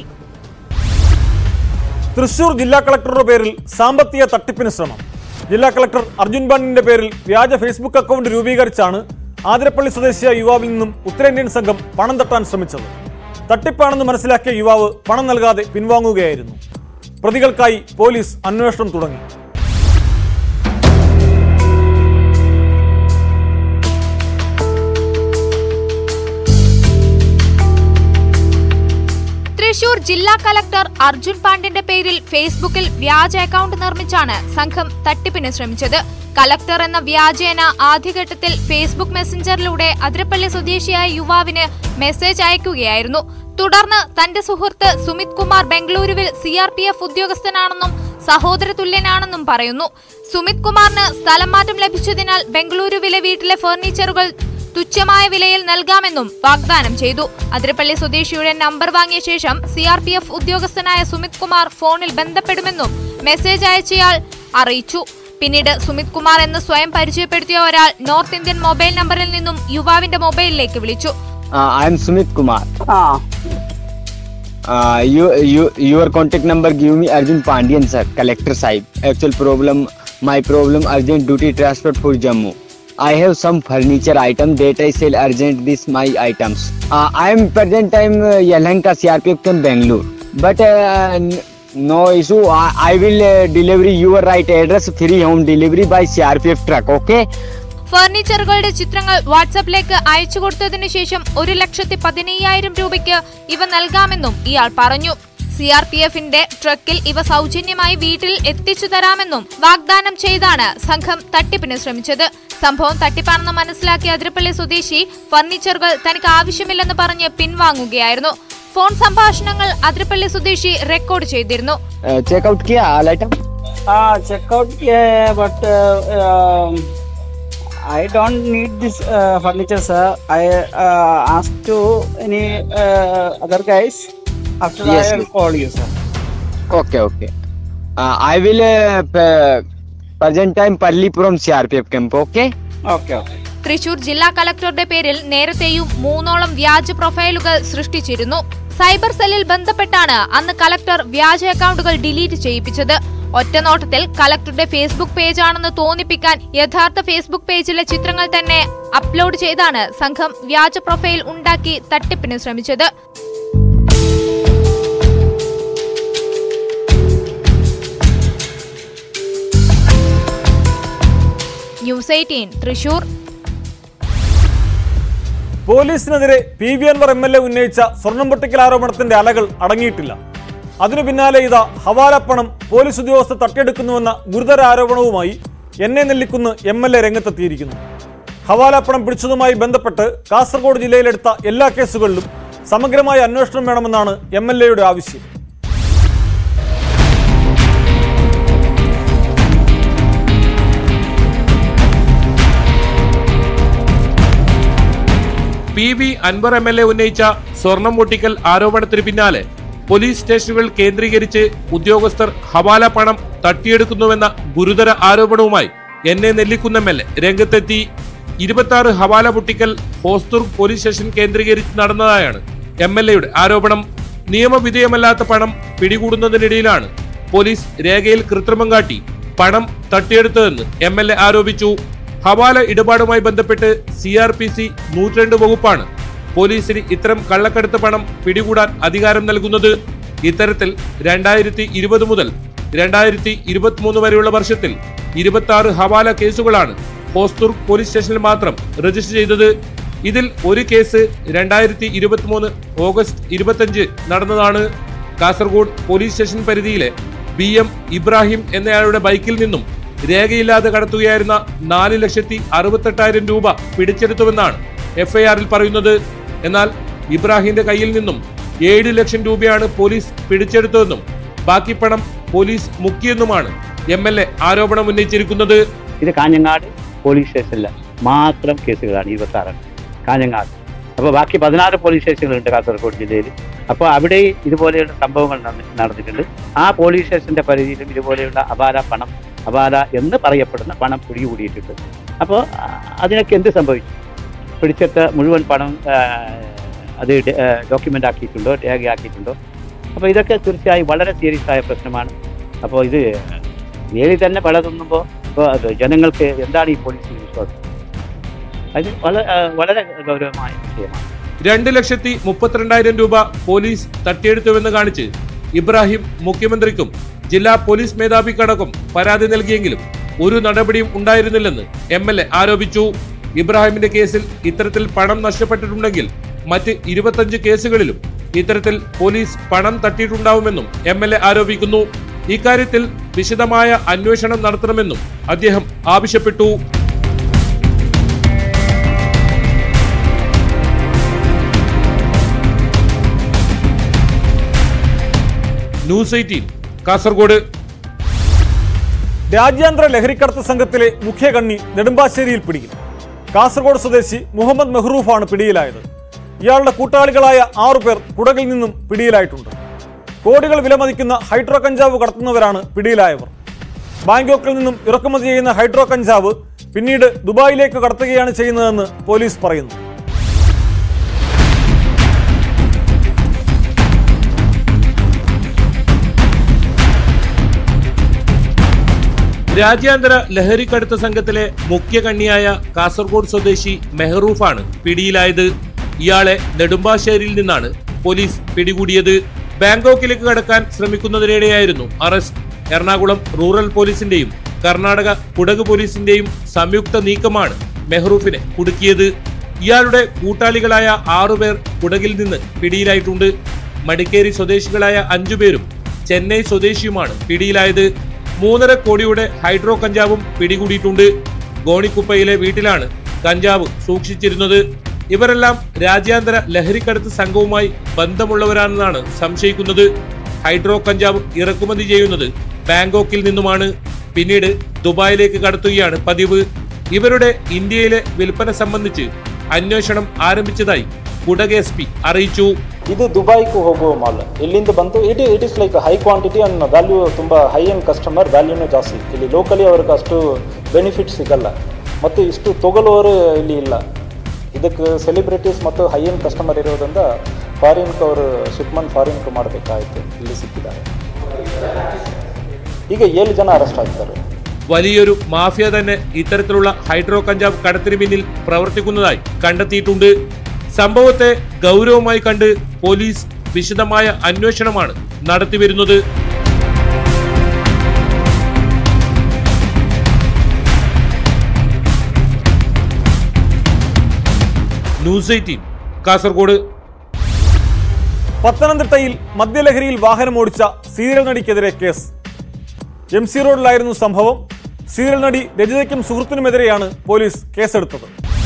തൃശൂർ ജില്ലാ കളക്ടറുടെ പേരിൽ സാമ്പത്തിക തട്ടിപ്പിന് ശ്രമം ജില്ലാ കളക്ടർ അർജുൻ ബാണിന്റെ പേരിൽ വ്യാജ ഫേസ്ബുക്ക് അക്കൗണ്ട് രൂപീകരിച്ചാണ് ആതിരപ്പള്ളി സ്വദേശിയായ യുവാവിൽ നിന്നും ഉത്തരേന്ത്യൻ സംഘം പണം തട്ടാൻ ശ്രമിച്ചത് തട്ടിപ്പാണെന്ന് മനസ്സിലാക്കിയ യുവാവ് പണം നൽകാതെ പിൻവാങ്ങുകയായിരുന്നു പ്രതികൾക്കായി പോലീസ് അന്വേഷണം തുടങ്ങി തൃശൂർ ജില്ലാ കലക്ടർ അർജുൻ പാണ്ഡ്യന്റെ പേരിൽ ഫേസ്ബുക്കിൽ വ്യാജ അക്കൗണ്ട് നിർമ്മിച്ചാണ് സംഘം തട്ടിപ്പിന് ശ്രമിച്ചത് കലക്ടർ എന്ന വ്യാജേന ആദ്യഘട്ടത്തിൽ ഫേസ്ബുക്ക് മെസ്സഞ്ചറിലൂടെ അതിരപ്പള്ളി സ്വദേശിയായ യുവാവിന് മെസ്സേജ് അയക്കുകയായിരുന്നു തുടർന്ന് തന്റെ സുഹൃത്ത് സുമിത് കുമാർ ബംഗളൂരുവിൽ സി ആർ പി എഫ് ഉദ്യോഗസ്ഥനാണെന്നും സഹോദര തുല്യനാണെന്നും പറയുന്നു സുമിത് കുമാറിന് സ്ഥലം മാറ്റം ലഭിച്ചതിനാൽ ബംഗളൂരുവിലെ വീട്ടിലെ ഫർണിച്ചറുകൾ തുച്ഛമായ വിലയിൽ നൽകാമെന്നും വാഗ്ദാനം ചെയ്തു അതിരപ്പള്ളി സ്വദേശിയുടെ നമ്പർ വാങ്ങിയ ശേഷം സി ആർ പി എഫ് ഉദ്യോഗസ്ഥനായ സുമിത് കുമാർ ഫോണിൽ ബന്ധപ്പെടുമെന്നും മെസ്സേജ് അയച്ചയാൾ അറിയിച്ചു പിന്നീട് സുമിത് കുമാർ എന്ന് സ്വയം പരിചയപ്പെടുത്തിയ ഒരാൾ നോർത്ത് ഇന്ത്യൻ മൊബൈൽ നമ്പറിൽ നിന്നും യുവാവിന്റെ മൊബൈലിലേക്ക് വിളിച്ചു Uh, I am Sumit Kumar. Uh, you, you, your contact number give me Arjun Pandian sir, collector sahib. Actual problem, my problem urgent duty transfer for Jammu. I have some furniture item that I sell urgent this my items. Uh, I am present time uh, Yelahanka CRPF camp Bangalore. But uh, n- no issue. I, I will uh, deliver your right address free home delivery by CRPF truck. Okay. ഫർണിച്ചറുകളുടെ ചിത്രങ്ങൾ വാട്സാപ്പിലേക്ക് അയച്ചു കൊടുത്തതിനു ശേഷം ഒരു ലക്ഷത്തി പതിനയ്യായിരം രൂപയ്ക്ക് ഇവ നൽകാമെന്നും ഇയാൾ പറഞ്ഞു സി ആർ പി എഫിന്റെ ട്രക്കിൽ ഇവ സൗജന്യമായി വീട്ടിൽ എത്തിച്ചു തരാമെന്നും വാഗ്ദാനം ചെയ്താണ് സംഘം തട്ടിപ്പിന് ശ്രമിച്ചത് സംഭവം തട്ടിപ്പാണെന്ന് മനസ്സിലാക്കിയ അതിരപ്പള്ളി സ്വദേശി ഫർണിച്ചറുകൾ തനിക്ക് ആവശ്യമില്ലെന്ന് പറഞ്ഞ് പിൻവാങ്ങുകയായിരുന്നു ഫോൺ സംഭാഷണങ്ങൾ അതിരപ്പള്ളി സ്വദേശി റെക്കോർഡ് ചെയ്തിരുന്നു Uh, check out किया all item. हाँ चेकआउट किया है but I don't need this furniture sir I ask to any other guys after Yes, I will yes. Call you sir Okay, okay. Uh, I will uh, p- present time Parlipuram CRPF camp. Okay. Okay, okay. Thrissur ജില്ലാ കളക്ടറുടെ പേരിൽ നേരത്തെയും മൂന്നോളം വ്യാജ പ്രൊഫൈലുകൾ സൃഷ്ടിച്ചിരുന്നു cyber സെല്ലിൽ ബന്ധപ്പെട്ടാണ് അന്ന് കളക്ടർ വ്യാജ അക്കൗണ്ടുകൾ ഡിലീറ്റ് ചെയ്യിപ്പിച്ചത് ഒറ്റനോട്ടത്തിൽ കളക്ടറുടെ ഫേസ്ബുക്ക് പേജാണെന്ന് തോന്നിപ്പിക്കാൻ യഥാർത്ഥ ഫേസ്ബുക്ക് പേജിലെ ചിത്രങ്ങൾ തന്നെ അപ്ലോഡ് ചെയ്താണ് സംഘം വ്യാജ പ്രൊഫൈൽ ഉണ്ടാക്കി തട്ടിപ്പിന് ശ്രമിച്ചത് ന്യൂസ് എയ്റ്റീൻ തൃശൂർ പോലീസിനെതിരെ P V Anvar M L A ഉന്നയിച്ച സ്വർണം പൊട്ടിക്കൽ ആരോപണത്തിന്റെ അലകൾ അടങ്ങിയിട്ടില്ല അതിനു പിന്നാലെ ഇതാ ഹവാലപ്പണം പോലീസ് ഉദ്യോഗസ്ഥർ തട്ടിയെടുക്കുന്നുവെന്ന ഗുരുതര ആരോപണവുമായി എന്നെ നെല്ലിക്കുന്ന് എം എൽ എ രംഗത്തെത്തിയിരിക്കുന്നു ഹവാലപ്പണം പിടിച്ചതുമായി ബന്ധപ്പെട്ട് കാസർഗോഡ് ജില്ലയിലെടുത്ത എല്ലാ കേസുകളിലും സമഗ്രമായ അന്വേഷണം വേണമെന്നാണ് എം എൽ എയുടെ ആവശ്യം P V Anvar M L A ഉന്നയിച്ച സ്വർണം പൊട്ടിക്കൽ ആരോപണത്തിന് പിന്നാലെ പോലീസ് സ്റ്റേഷനുകൾ കേന്ദ്രീകരിച്ച് ഉദ്യോഗസ്ഥർ ഹവാല പണം തട്ടിയെടുക്കുന്നുവെന്ന ഗുരുതര ആരോപണവുമായി എന്നെ നെല്ലിക്കുന്ന എം എൽ എ രംഗത്തെത്തി ഇരുപത്തി ആറ് ഹവാല പൊട്ടിക്കൽ ഹോസ്തൂർ പോലീസ് സ്റ്റേഷൻ കേന്ദ്രീകരിച്ച് നടന്നതായാണ് എം എൽ എയുടെ ആരോപണം നിയമവിധേയമല്ലാത്ത പണം പിടികൂടുന്നതിനിടയിലാണ് പോലീസ് രേഖയിൽ കൃത്രിമം കാട്ടി പണം തട്ടിയെടുത്തതെന്ന് എം എൽ എ ആരോപിച്ചു ഹവാല ഇടപാടുമായി ബന്ധപ്പെട്ട് സി ആർ പി സി നൂറ്റിരണ്ട് വകുപ്പാണ് പോലീസിന് ഇത്തരം കള്ളക്കടത്ത് പണം പിടികൂടാൻ അധികാരം നൽകുന്നത് ഇത്തരത്തിൽ രണ്ടായിരത്തി ഇരുപത് മുതൽ രണ്ടായിരത്തി ഇരുപത്തിമൂന്ന് വരെയുള്ള വർഷത്തിൽ ഇരുപത്തി ആറ് ഹവാല കേസുകളാണ് ഹോസ്തൂർ പോലീസ് സ്റ്റേഷനിൽ മാത്രം രജിസ്റ്റർ ചെയ്തത് ഇതിൽ ഒരു കേസ് രണ്ടായിരത്തി ഇരുപത്തിമൂന്ന് ഓഗസ്റ്റ് ഇരുപത്തഞ്ച് നടന്നതാണ് കാസർഗോഡ് പോലീസ് സ്റ്റേഷൻ പരിധിയിലെ ബി എം ഇബ്രാഹിം എന്നയാളുടെ ബൈക്കിൽ നിന്നും രേഖയില്ലാതെ കടത്തുകയായിരുന്ന നാല് ലക്ഷത്തി അറുപത്തെട്ടായിരം രൂപ പിടിച്ചെടുത്തുവെന്നാണ് എഫ്ഐആറിൽ പറയുന്നത് എന്നാൽ ഇബ്രാഹിമിന്റെ കയ്യിൽ നിന്നും ഏഴ് ലക്ഷം രൂപയാണ് പോലീസ് പിടിച്ചെടുത്തതെന്നും ബാക്കി പണം പോലീസ് മുക്കിയെന്നുമാണ് എം എൽ എ ആരോപണം ഉന്നയിച്ചിരിക്കുന്നത് ഇത് കാഞ്ഞങ്ങാട് പോലീസ് സ്റ്റേഷനിൽ മാത്രം കേസുകളാണ് ഇരുപത്തി ആറെണ്ണം കാഞ്ഞങ്ങാട് അപ്പോൾ ബാക്കി പതിനാറ് പോലീസ് സ്റ്റേഷനുകളുണ്ട് കാസർഗോഡ് ജില്ലയിൽ അപ്പോൾ അവിടെ ഇതുപോലെയുള്ള സംഭവങ്ങൾ നടന്നി- നടന്നിട്ടുണ്ട് ആ പോലീസ് സ്റ്റേഷന്റെ പരിധിയിലും ഇതുപോലെയുള്ള അപാര പണം അപാര എന്ന് പറയപ്പെടുന്ന പണം പിടികൂടിയിട്ടുണ്ട് അപ്പോൾ ആ, അതിനൊക്കെ എന്ത് സംഭവിച്ചു പിടിച്ചെടുത്ത മുഴുവൻ പണം ആ, അത് ഡോക്യുമെൻ്റ് ആക്കിയിട്ടുണ്ടോ രേഖയാക്കിയിട്ടുണ്ടോ അപ്പോൾ ഇതൊക്കെ തീർച്ചയായും വളരെ സീരിയസ് ആയ പ്രശ്നമാണ് അപ്പോൾ ഇത് നേരിൽ തന്നെ പല തിന്നുമ്പോൾ ഇപ്പോൾ അത് ജനങ്ങൾക്ക് എന്താണ് ഈ പോലീസിന് വിശ്വാസം അത് വളരെ ആ, വളരെ ഗൗരവമായ വിഷയമാണ് രണ്ട് ലക്ഷത്തി മുപ്പത്തിരണ്ടായിരം രൂപ പോലീസ് തട്ടിയെടുത്തുവെന്ന് കാണിച്ച് ഇബ്രാഹിം മുഖ്യമന്ത്രിക്കും ജില്ലാ പോലീസ് മേധാവിക്കടക്കം പരാതി നൽകിയെങ്കിലും ഒരു നടപടിയും ഉണ്ടായിരുന്നില്ലെന്ന് എം എൽ എ ആരോപിച്ചു ഇബ്രാഹിമിന്റെ കേസിൽ ഇത്തരത്തിൽ പണം നഷ്ടപ്പെട്ടിട്ടുണ്ടെങ്കിൽ മറ്റ് ഇരുപത്തഞ്ച് കേസുകളിലും ഇത്തരത്തിൽ പോലീസ് പണം തട്ടിയിട്ടുണ്ടാവുമെന്നും എം എൽ എ ആരോപിക്കുന്നു ഇക്കാര്യത്തിൽ വിശദമായ അന്വേഷണം നടത്തണമെന്നും അദ്ദേഹം ആവശ്യപ്പെട്ടു ന്യൂസ് എയ്റ്റീൻ കാസർഗോഡ് രാജ്യാന്തര ലഹരിക്കടത്ത് സംഘത്തിലെ മുഖ്യ കണ്ണി നെടുമ്പാശ്ശേരിയിൽ പിടിയിൽ കാസർഗോഡ് സ്വദേശി മുഹമ്മദ് മെഹ്റൂഫാണ് പിടിയിലായത് ഇയാളുടെ കൂട്ടാളികളായ ആറുപേർ കുടകിൽ നിന്നും പിടിയിലായിട്ടുണ്ട് കോടികൾ വിലമതിക്കുന്ന ഹൈഡ്രോ കഞ്ചാവ് കടത്തുന്നവരാണ് പിടിയിലായവർ ബാങ്കോക്കിൽ നിന്നും ഇറക്കുമതി ചെയ്യുന്ന ഹൈഡ്രോ കഞ്ചാവ് പിന്നീട് ദുബായിലേക്ക് കടത്തുകയാണ് ചെയ്യുന്നതെന്ന് പോലീസ് പറയുന്നു രാജ്യാന്തര ലഹരിക്കടത്ത് സംഘത്തിലെ മുഖ്യ കണ്ണിയായ കാസർഗോഡ് സ്വദേശി മെഹറൂഫാണ് പിടിയിലായത് ഇയാളെ നെടുമ്പാശ്ശേരിയിൽ നിന്നാണ് പോലീസ് പിടികൂടിയത് ബാങ്കോക്കിലേക്ക് കടക്കാൻ ശ്രമിക്കുന്നതിനിടെയായിരുന്നു അറസ്റ്റ് എറണാകുളം റൂറൽ പോലീസിന്റെയും കർണാടക കുടക് പോലീസിന്റെയും സംയുക്ത നീക്കമാണ് മെഹറൂഫിനെ കുടുക്കിയത് ഇയാളുടെ കൂട്ടാളികളായ ആറുപേർ കുടകിൽ നിന്ന് പിടിയിലായിട്ടുണ്ട് മടിക്കേരി സ്വദേശികളായ അഞ്ചുപേരും ചെന്നൈ സ്വദേശിയുമാണ് പിടിയിലായത് മൂന്നര കോടിയുടെ ഹൈഡ്രോ കഞ്ചാവും പിടികൂടിയിട്ടുണ്ട് ഗോണിക്കുപ്പയിലെ വീട്ടിലാണ് കഞ്ചാവ് സൂക്ഷിച്ചിരുന്നത് ഇവരെല്ലാം രാജ്യാന്തര ലഹരിക്കടത്ത് സംഘവുമായി ബന്ധമുള്ളവരാണെന്നാണ് സംശയിക്കുന്നത് ഹൈഡ്രോ കഞ്ചാവ് ഇറക്കുമതി ചെയ്യുന്നത് ബാങ്കോക്കിൽ നിന്നുമാണ് പിന്നീട് ദുബായിലേക്ക് കടത്തുകയാണ് പതിവ് ഇവരുടെ ഇന്ത്യയിലെ വിൽപ്പന സംബന്ധിച്ച് അന്വേഷണം ആരംഭിച്ചതായി കുടക് എസ് പി അറിയിച്ചു ಇದು ದುಬೈಗೂ ಹೋಗುವ ಮಾಲ್ ಇಲ್ಲಿಂದ ಬಂದು it it is like high quantity and value ತುಂಬ ಹೈ ಎಂಡ್ ಕಸ್ಟಮರ್ ವ್ಯಾಲ್ಯೂನೂ ಜಾಸ್ತಿ ಇಲ್ಲಿ ಲೋಕಲಿ ಅವ್ರಿಗೆ ಅಷ್ಟು ಬೆನಿಫಿಟ್ ಸಿಗಲ್ಲ ಮತ್ತು ಇಷ್ಟು ತೊಗೊಳ್ಳುವವರು ಇಲ್ಲಿ ಇಲ್ಲ ಇದಕ್ಕೆ ಸೆಲಿಬ್ರಿಟೀಸ್ ಮತ್ತು ಹೈ ಎಂಡ್ ಕಸ್ಟಮರ್ ಇರೋದ್ರಿಂದ ಫಾರಿನ್ಗೆ ಅವರು ಶಿಪ್ಮೆಂಟ್ ಫಾರಿನ್ಗೆ ಮಾಡಬೇಕಾಯಿತು ಇಲ್ಲಿ ಸಿಕ್ಕಿದ್ದಾರೆ ಈಗ ಏಳು ಜನ ಅರೆಸ್ಟ್ ಆಗ್ತಾರೆ വലിയൊരു മാഫിയ തന്നെ ഇത്തരത്തിലുള്ള ഹൈഡ്രോ കഞ്ചാവ് കടത്തിന് പിന്നിൽ പ്രവർത്തിക്കുന്നതായി കണ്ടെത്തിയിട്ടുണ്ട് സംഭവത്തെ ഗൗരവമായി കണ്ട് പോലീസ് വിശദമായ അന്വേഷണമാണ് നടത്തിവരുന്നത് ന്യൂസ് എയ്റ്റീൻ കാസർഗോഡ് പത്തനംതിട്ടയിൽ മദ്യലഹരിയിൽ വാഹനമോടിച്ച സീരിയൽ നടിക്കെതിരെ കേസ് എം സി റോഡിലായിരുന്നു സംഭവം സീരിയൽ നടി രജിതയ്ക്കും സുഹൃത്തിനുമെതിരെയാണ് പോലീസ് കേസെടുത്തത്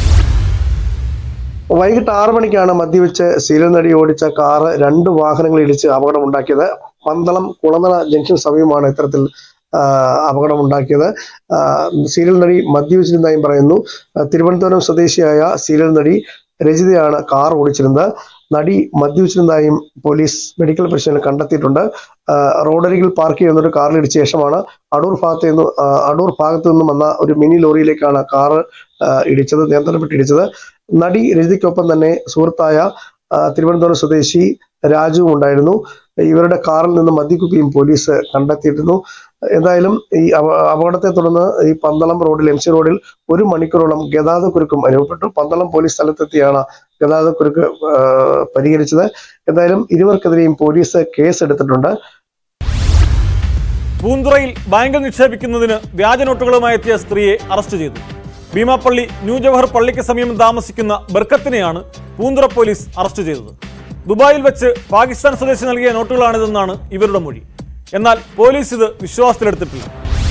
വൈകിട്ട് ആറു മണിക്കാണ് മദ്യവെച്ച് സീരിയൽ നടി ഓടിച്ച കാറ് രണ്ട് വാഹനങ്ങൾ ഇടിച്ച് അപകടമുണ്ടാക്കിയത് പന്തളം കുളനട ജംഗ്ഷൻ സമീപമാണ് ഇത്തരത്തിൽ ആ, അപകടമുണ്ടാക്കിയത് ആ, സീരിയൽ നടി മദ്യവെച്ചിരുന്നതായും പറയുന്നു ആ, തിരുവനന്തപുരം സ്വദേശിയായ സീരിയൽ നടി രജിതയാണ് കാർ ഓടിച്ചിരുന്നത് നടി മദ്യവെച്ചിരുന്നതായും പോലീസ് മെഡിക്കൽ പരിശോധന കണ്ടെത്തിയിട്ടുണ്ട് ആ, റോഡരികിൽ പാർക്ക് ചെയ്യുന്ന ഒരു കാറിൽ ഇടിച്ച ശേഷമാണ് അടൂർ ഭാഗത്ത് നിന്ന് ആ, അടൂർ ഭാഗത്തു നിന്നും വന്ന ഒരു മിനി ലോറിയിലേക്കാണ് കാറ് ആ, ഇടിച്ചത് നിയന്ത്രണം വിട്ട് ഇടിച്ചത് നടി രജിതയ്ക്കൊപ്പം തന്നെ സുഹൃത്തായ ആ, തിരുവനന്തപുരം സ്വദേശി രാജുവും ഉണ്ടായിരുന്നു ഇവരുടെ കാറിൽ നിന്ന് മദ്യക്കുപ്പിയും പോലീസ് കണ്ടെത്തിയിരുന്നു എന്തായാലും ഈ അപ- അപകടത്തെ തുടർന്ന് ഈ പന്തളം റോഡിൽ എം സി റോഡിൽ ഒരു മണിക്കൂറോളം ഗതാഗത കുരുക്കും അനുഭവപ്പെട്ടു പന്തളം പോലീസ് സ്ഥലത്തെത്തിയാണ് ഗതാഗത കുരുക്ക് ആ, പരിഹരിച്ചത് എന്തായാലും ഇരുവർക്കെതിരെയും പോലീസ് കേസ് എടുത്തിട്ടുണ്ട് പൂന്തുറയിൽ ബാങ്കിൽ നിക്ഷേപിക്കുന്നതിന് വ്യാജ നോട്ടുകളുമായി എത്തിയ സ്ത്രീയെ അറസ്റ്റ് ചെയ്തു ഭീമാപ്പള്ളി ന്യൂ ജവഹർ പള്ളിക്ക് സമീപം താമസിക്കുന്ന ബർക്കത്തിനെയാണ് പൂന്തുറ പോലീസ് അറസ്റ്റ് ചെയ്തത് ദുബായിൽ വെച്ച് പാകിസ്ഥാൻ സ്വദേശി നൽകിയ നോട്ടുകളാണിതെന്നാണ് ഇവരുടെ മൊഴി എന്നാൽ പോലീസ് ഇത് വിശ്വാസത്തിലെടുത്തിട്ടില്ല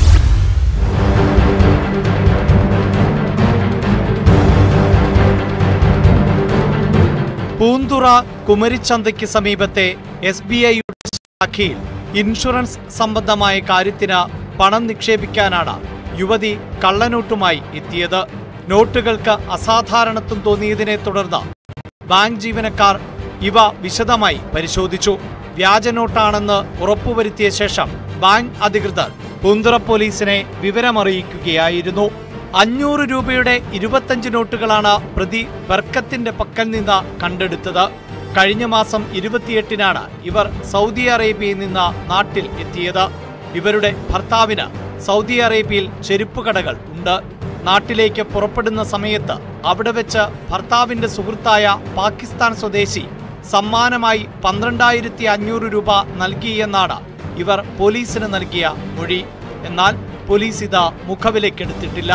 പൂന്തുറ കുമരിച്ചന്തയ്ക്ക് സമീപത്തെ എസ് ബി ഐയുടെ ശാഖയിൽ ഇൻഷുറൻസ് സംബന്ധമായ കാര്യത്തിന് പണം നിക്ഷേപിക്കാനാണ് യുവതി കള്ളനോട്ടുമായി എത്തിയത് നോട്ടുകൾക്ക് അസാധാരണത്വം തോന്നിയതിനെ തുടർന്ന് ബാങ്ക് ജീവനക്കാർ ഇവ വിശദമായി പരിശോധിച്ചു വ്യാജ നോട്ടാണെന്ന് ഉറപ്പുവരുത്തിയ ശേഷം ബാങ്ക് അധികൃതർ പൂന്തുറ പോലീസിനെ വിവരമറിയിക്കുകയായിരുന്നു അഞ്ഞൂറ് രൂപയുടെ ഇരുപത്തഞ്ച് നോട്ടുകളാണ് പ്രതി ബർക്കത്തിന്റെ പക്കൽ നിന്ന് കണ്ടെടുത്തത് കഴിഞ്ഞ മാസം ഇരുപത്തിയെട്ടിനാണ് ഇവർ സൗദി അറേബ്യയിൽ നിന്ന് നാട്ടിൽ എത്തിയത് ഇവരുടെ ഭർത്താവിന് സൗദി അറേബ്യയിൽ ചെരുപ്പ് കടകൾ ഉണ്ട് നാട്ടിലേക്ക് പുറപ്പെടുന്ന സമയത്ത് അവിടെ വെച്ച് ഭർത്താവിന്റെ സുഹൃത്തായ പാകിസ്ഥാൻ സ്വദേശി സമ്മാനമായി പന്ത്രണ്ടായിരത്തി അഞ്ഞൂറ് രൂപ നൽകിയെന്നാണ് ഇവർ പോലീസിന് നൽകിയ മൊഴി എന്നാൽ പോലീസ് ഇത് മുഖവിലക്കെടുത്തിട്ടില്ല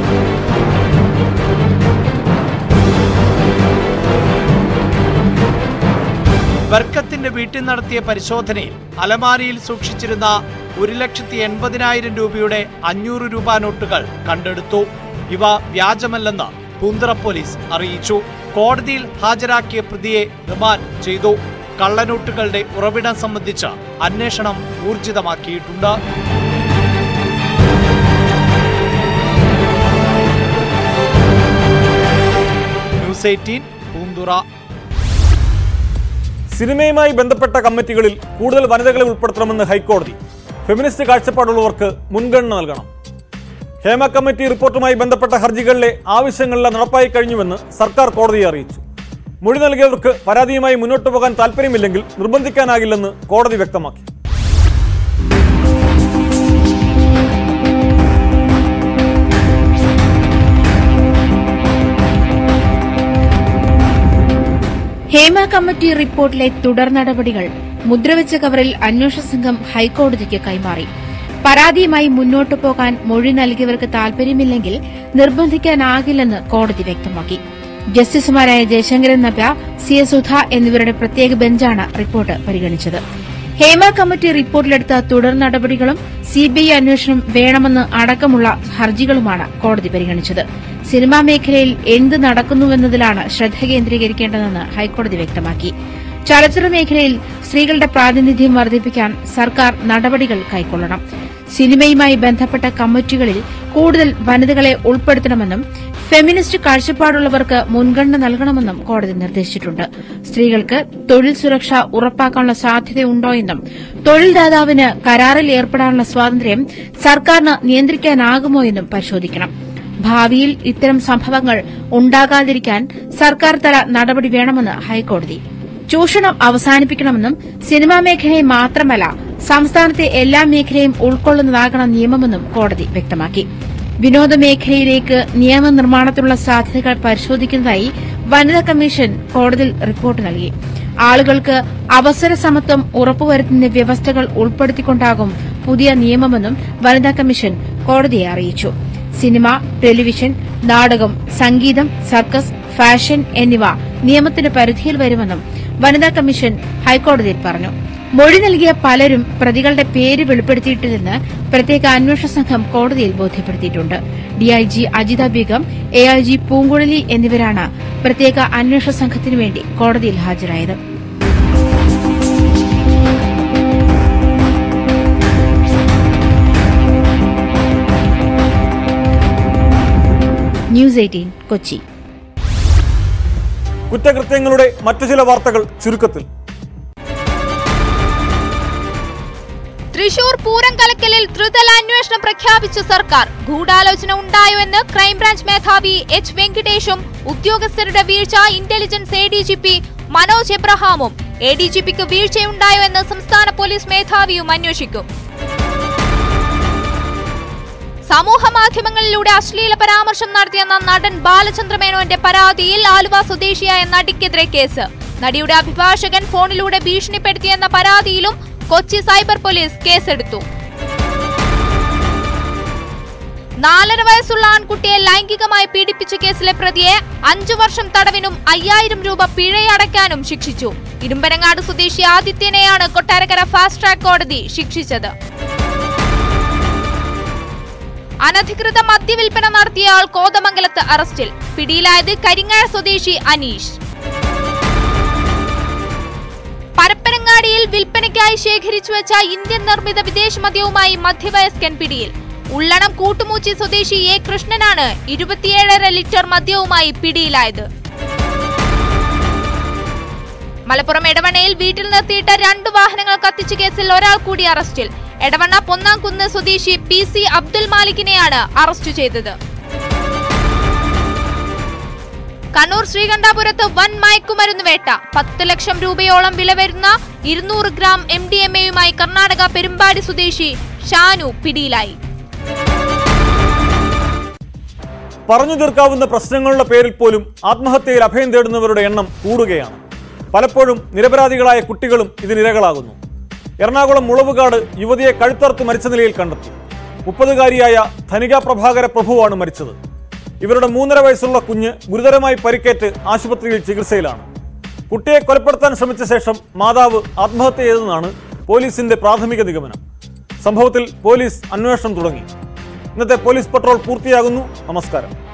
ബർക്കത്തിന്റെ വീട്ടിൽ നടത്തിയ പരിശോധനയിൽ അലമാരിയിൽ സൂക്ഷിച്ചിരുന്ന ഒരു ലക്ഷത്തി എൺപതിനായിരം രൂപയുടെ അഞ്ഞൂറ് രൂപ നോട്ടുകൾ കണ്ടെടുത്തു ഇവ വ്യാജമല്ലെന്ന് പൂന്തറ പോലീസ് അറിയിച്ചു കോടതിയിൽ ഹാജരാക്കിയ പ്രതിയെ റിമാൻഡ് ചെയ്തു കള്ളനോട്ടുകളുടെ ഉറവിടം സംബന്ധിച്ച് അന്വേഷണം ഊർജിതമാക്കിയിട്ടുണ്ട് ന്യൂസ് എയ്റ്റീൻ പൂന്തുറ സിനിമയുമായി ബന്ധപ്പെട്ട കമ്മിറ്റികളിൽ കൂടുതൽ വനിതകളെ ഉൾപ്പെടുത്തണമെന്ന് ഹൈക്കോടതി ഫെമിനിസ്റ്റ് കാഴ്ചപ്പാടുള്ളവർക്ക് മുൻഗണന നൽകണം ഹേമ കമ്മിറ്റി റിപ്പോർട്ടുമായി ബന്ധപ്പെട്ട ഹർജികളിലെ ആവശ്യങ്ങളെല്ലാം നടപ്പായി കഴിഞ്ഞുവെന്ന് സർക്കാർ കോടതിയെ അറിയിച്ചു മൊഴി നൽകിയവർക്ക് പരാതിയുമായി മുന്നോട്ടു പോകാൻ താല്പര്യമില്ലെങ്കിൽ നിർബന്ധിക്കാനാകില്ലെന്ന് കോടതി വ്യക്തമാക്കി ഹേമ കമ്മിറ്റി റിപ്പോർട്ടിലെ തുടർ നടപടികൾ മുദ്രവെച്ച കവറിൽ അന്വേഷണ സംഘം ഹൈക്കോടതിക്ക് കൈമാറി പരാതിയുമായി മുന്നോട്ടു പോകാൻ മൊഴി നൽകിയവർക്ക് താൽപര്യമില്ലെങ്കിൽ നിർബന്ധിക്കാനാകില്ലെന്ന് കോടതി വ്യക്തമാക്കി ജസ്റ്റിസുമാരായ ജയശങ്കരൻ നബ്യ സി എസ് സുധ എന്നിവരുടെ പ്രത്യേക ബെഞ്ചാണ് റിപ്പോർട്ട് പരിഗണിച്ചത് ഹേമ കമ്മിറ്റി റിപ്പോർട്ടിലെടുത്ത തുടർ നടപടികളും സിബിഐ അന്വേഷണം വേണമെന്ന് അടക്കമുള്ള ഹർജികളുമാണ് കോടതി പരിഗണിച്ചത് സിനിമാ മേഖലയിൽ എന്ത് നടക്കുന്നുവെന്നതിലാണ് ശ്രദ്ധ കേന്ദ്രീകരിക്കേണ്ടതെന്ന് ഹൈക്കോടതി വ്യക്തമാക്കി ചലച്ചിത്ര മേഖലയിൽ സ്ത്രീകളുടെ പ്രാതിനിധ്യം വർദ്ധിപ്പിക്കാൻ സർക്കാർ നടപടികൾ കൈക്കൊള്ളണം സിനിമയുമായി ബന്ധപ്പെട്ട കമ്മിറ്റികളിൽ കൂടുതൽ വനിതകളെ ഉൾപ്പെടുത്തണമെന്നും ഫെമിനിസ്റ്റ് കാഴ്ചപ്പാടുള്ളവർക്ക് മുൻഗണന നൽകണമെന്നും കോടതി നിർദ്ദേശിച്ചിട്ടുണ്ട് സ്ത്രീകൾക്ക് തൊഴിൽ സുരക്ഷ ഉറപ്പാക്കാനുള്ള സാധ്യതയുണ്ടോ എന്നും തൊഴിൽദാതാവിന് കരാറിൽ ഏർപ്പെടാനുള്ള സ്വാതന്ത്ര്യം സർക്കാരിന് നിയന്ത്രിക്കാനാകുമോ എന്നും പരിശോധിക്കണം ഭാവിയിൽ ഇത്തരം സംഭവങ്ങൾ ഉണ്ടാകാതിരിക്കാൻ സർക്കാർ തല നടപടി വേണമെന്ന് ഹൈക്കോടതി ചൂഷണം അവസാനിപ്പിക്കണമെന്നും സിനിമാ മേഖലയെ മാത്രമല്ല സംസ്ഥാനത്തെ എല്ലാ മേഖലയും ഉൾക്കൊള്ളുന്നതാകണം നിയമമെന്നും കോടതി വ്യക്തമാക്കി വിനോദ മേഖലയിലേക്ക് നിയമനിർമ്മാണത്തിനുള്ള സാധ്യതകൾ പരിശോധിക്കുന്നതായി വനിതാ കമ്മീഷൻ കോടതിയിൽ റിപ്പോർട്ട് നൽകി ആളുകൾക്ക് അവസര സമത്വം ഉറപ്പുവരുത്തുന്ന വ്യവസ്ഥകൾ ഉൾപ്പെടുത്തിക്കൊണ്ടാകും പുതിയ നിയമമെന്നും വനിതാ കമ്മീഷൻ കോടതിയെ അറിയിച്ചു സിനിമ ടെലിവിഷൻ നാടകം സംഗീതം സർക്കസ് ഫാഷൻ എന്നിവ നിയമത്തിന്റെ പരിധിയിൽ വരുമെന്നും വനിതാ കമ്മീഷൻ ഹൈക്കോടതിയിൽ പറഞ്ഞു മൊഴി നൽകിയ പലരും പ്രതികളുടെ പേര് വെളിപ്പെടുത്തിയിട്ടില്ലെന്ന് പ്രത്യേക അന്വേഷണ സംഘം കോടതിയിൽ ബോധ്യപ്പെടുത്തിയിട്ടുണ്ട് ഡിഐജി അജിത ബീഗം എഐജി പൂങ്കുഴലി എന്നിവരാണ് പ്രത്യേക അന്വേഷണ സംഘത്തിനു വേണ്ടി കോടതിയിൽ ഹാജരായത് ന്യൂസ് എയ്റ്റീൻ കൊച്ചി കുറ്റകൃത്യങ്ങളുടെ മറ്റു ചില വാർത്തകൾ ചുരുക്കത്തിൽ തൃശൂർ പൂരം കലക്കലിൽ ത്രിതല അന്വേഷണം പ്രഖ്യാപിച്ച സർക്കാർ ഗൂഢാലോചന ഉണ്ടായോ എന്ന് ക്രൈംബ്രാഞ്ച് മേധാവി എച്ച് വെങ്കിടേഷും ഉദ്യോഗസ്ഥരുടെ വീഴ്ച intelligence A D G P Manoj എബ്രഹാമും എ ഡി ജി പിക്ക് വീഴ്ചയുണ്ടായോ എന്ന് സംസ്ഥാന പോലീസ് മേധാവിയും അന്വേഷിക്കും സമൂഹ മാധ്യമങ്ങളിലൂടെ അശ്ലീല പരാമർശം നടത്തിയെന്ന നടൻ ബാലചന്ദ്ര മേനോന്റെ പരാതിയിൽ ആലുവ സ്വദേശിയായ നടിക്കെതിരെ കേസ് നടിയുടെ അഭിഭാഷകൻ ഫോണിലൂടെ ഭീഷണിപ്പെടുത്തിയെന്ന പരാതിയിലും കൊച്ചി സൈബർ പോലീസ് കേസെടുത്തു നാലര വയസ്സുള്ള ആൺകുട്ടിയെ ലൈംഗികമായി പീഡിപ്പിച്ച കേസിലെ പ്രതിയെ അഞ്ചു വർഷം തടവിനും അയ്യായിരം രൂപ പിഴയടയ്ക്കാനും ശിക്ഷിച്ചു ഇരുമ്പനങ്ങാട് സ്വദേശി ആദിത്യനെയാണ് കൊട്ടാരക്കര ഫാസ്റ്റ് ട്രാക്ക് കോടതി ശിക്ഷിച്ചത് അനധികൃത മദ്യവിൽപ്പന നടത്തിയയാൾ കോതമംഗലത്ത് അറസ്റ്റിൽ പിടിയിലായത് കരിങ്ങാഴ സ്വദേശി അനീഷ് പരപ്പനങ്ങാടിയിൽ വിൽപ്പനയ്ക്കായി ശേഖരിച്ചു വെച്ച ഇന്ത്യൻ നിർമ്മിത വിദേശ മദ്യവുമായി മധ്യവയസ്കൻ പിടിയിൽ ഉള്ളണം കൂട്ടുമൂച്ചി സ്വദേശി എ കൃഷ്ണനാണ് ഇരുപത്തിയേഴര ലിറ്റർ മദ്യവുമായി പിടിയിലായത് മലപ്പുറം എടവണ്ണയിൽ വീട്ടിൽ നിർത്തിയിട്ട രണ്ട് വാഹനങ്ങൾ കത്തിച്ച കേസിൽ ഒരാൾ കൂടി അറസ്റ്റിൽ എടവണ്ണ പൊന്നാംകുന്ന് സ്വദേശി പി സി അബ്ദുൽ മാലിക്കിനെയാണ് അറസ്റ്റ് ചെയ്തത് കണ്ണൂർ ശ്രീകണ്ഠാപുരത്ത് വൻ മയക്കുമരുന്ന് വേട്ട പത്ത് ലക്ഷം രൂപയോളം വില വരുന്ന ഇരുന്നൂറ് ഗ്രാം എം ഡി എം എയുമായി കർണാടക പെരുമ്പാടി സ്വദേശി ഷാനു പിടിയിലായി പറഞ്ഞു തീർക്കാവുന്ന പ്രശ്നങ്ങളുടെ പേരിൽ പോലും ആത്മഹത്യയിൽ അഭയം തേടുന്നവരുടെ എണ്ണം കൂടുകയാണ് പലപ്പോഴും നിരപരാധികളായ കുട്ടികളും ഇതിനിരകളാകുന്നു എറണാകുളം മുളവുകാട് യുവതിയെ കഴുത്തറുത്ത് മരിച്ച നിലയിൽ കണ്ടെത്തി മുപ്പതുകാരിയായ ധനിക പ്രഭാകര പ്രഭുവാണ് മരിച്ചത് ഇവരുടെ മൂന്നര വയസ്സുള്ള കുഞ്ഞ് ഗുരുതരമായി പരിക്കേറ്റ് ആശുപത്രിയിൽ ചികിത്സയിലാണ് കുട്ടിയെ കൊലപ്പെടുത്താൻ ശ്രമിച്ച ശേഷം മാതാവ് ആത്മഹത്യ ചെയ്തതെന്നാണ് പോലീസിന്റെ പ്രാഥമിക നിഗമനം സംഭവത്തിൽ പോലീസ് അന്വേഷണം തുടങ്ങി ഇന്നത്തെ പോലീസ് പട്രോൾ പൂർത്തിയാകുന്നു നമസ്കാരം